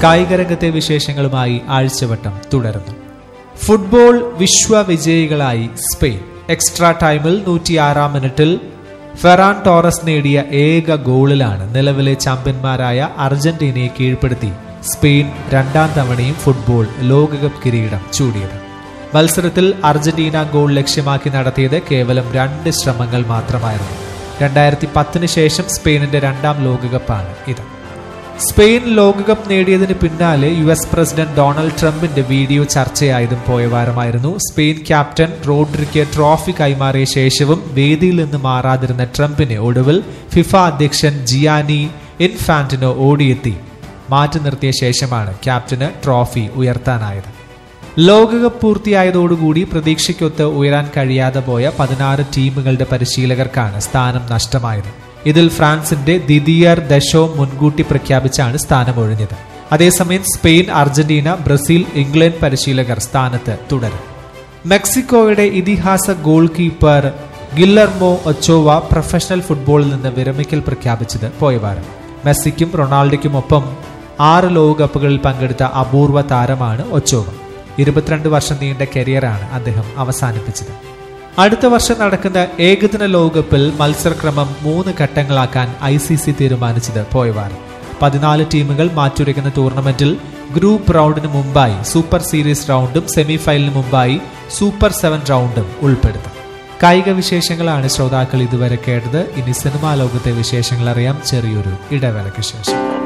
കായികരംഗത്തെ വിശേഷങ്ങളുമായി ആഴ്ചവട്ടം തുടരുന്നു football വിശ്വവിജയികളായി Spain extra ടൈമിൽ നൂറ്റിയാറാം മിനിറ്റിൽ ഫെറാൻ ടോറസ് നേടിയ ഏക ഗോളിലാണ് നിലവിലെ ചാമ്പ്യന്മാരായ അർജന്റീനയെ കീഴ്പ്പെടുത്തി സ്പെയിൻ രണ്ടാം തവണയും ഫുട്ബോൾ ലോകകപ്പ് കിരീടം ചൂടിയത് മത്സരത്തിൽ അർജന്റീന ഗോൾ ലക്ഷ്യമാക്കി നടത്തിയത് കേവലം രണ്ട് ശ്രമങ്ങൾ മാത്രമായിരുന്നു രണ്ടായിരത്തി പത്തിന് ശേഷം സ്പെയിനിന്റെ രണ്ടാം ലോകകപ്പാണ് ഇത് സ്പെയിൻ ലോകകപ്പ് നേടിയതിന് പിന്നാലെ യു എസ് പ്രസിഡന്റ് ഡൊണാൾഡ് ട്രംപിന്റെ വീഡിയോ ചർച്ചയായതും പോയ വാരമായിരുന്നു സ്പെയിൻ ക്യാപ്റ്റൻ റോഡ്രിക്ക് ട്രോഫി കൈമാറിയ ശേഷവും വേദിയിൽ നിന്ന് മാറാതിരുന്ന ട്രംപിനെ ഒടുവിൽ ഫിഫ അധ്യക്ഷൻ ജിയാനി ഇൻഫാന്റിനോ ഓടിയെത്തി മാറ്റി നിർത്തിയ ശേഷമാണ് ക്യാപ്റ്റന് ട്രോഫി ഉയർത്താനായത് ലോകകപ്പ് പൂർത്തിയായതോടുകൂടി പ്രതീക്ഷയ്ക്കൊത്ത് ഉയരാൻ കഴിയാതെ പോയ പതിനാറ് ടീമുകളുടെ പരിശീലകർക്കാണ് സ്ഥാനം നഷ്ടമായത് ഇതിൽ ഫ്രാൻസിന്റെ ദിദിയർ ദശോ മുൻകൂട്ടി പ്രഖ്യാപിച്ചാണ് സ്ഥാനം ഒഴിഞ്ഞത് അതേസമയം സ്പെയിൻ അർജന്റീന ബ്രസീൽ ഇംഗ്ലണ്ട് പരിശീലകർ സ്ഥാനത്ത് തുടരും മെക്സിക്കോയുടെ ഇതിഹാസ goalkeeper Guillermo Ochoa professional ഫുട്ബോളിൽ നിന്ന് വിരമിക്കൽ പ്രഖ്യാപിച്ചത് പോയവാരം മെസ്സിക്കും റൊണാൾഡോയ്ക്കും ഒപ്പം ആറ് ലോകകപ്പുകളിൽ പങ്കെടുത്ത അപൂർവ താരമാണ് ഒച്ചോവ ഇരുപത്തിരണ്ട് വർഷം നീണ്ട കരിയറാണ് അദ്ദേഹം അവസാനിപ്പിച്ചത് അടുത്ത വർഷം നടക്കുന്ന ഏകദിന ലോകകപ്പിൽ മത്സരക്രമം മൂന്ന് ഘട്ടങ്ങളാക്കാൻ ഐ സി സി തീരുമാനിച്ചത് പോയവാരം പതിനാല് ടീമുകൾ മാറ്റുരയ്ക്കുന്ന ടൂർണമെന്റിൽ ഗ്രൂപ്പ് റൗണ്ടിന് മുമ്പായി സൂപ്പർ സീരീസ് റൗണ്ടും സെമി ഫൈനലിന് മുമ്പായി സൂപ്പർ സെവൻ റൗണ്ടും ഉൾപ്പെടുത്തും കായിക വിശേഷങ്ങളാണ് ശ്രോതാക്കൾ ഇതുവരെ കേട്ടത് ഇനി സിനിമാ ലോകത്തെ വിശേഷങ്ങൾ അറിയാം ചെറിയൊരു ഇടവേളയ്ക്ക് ശേഷം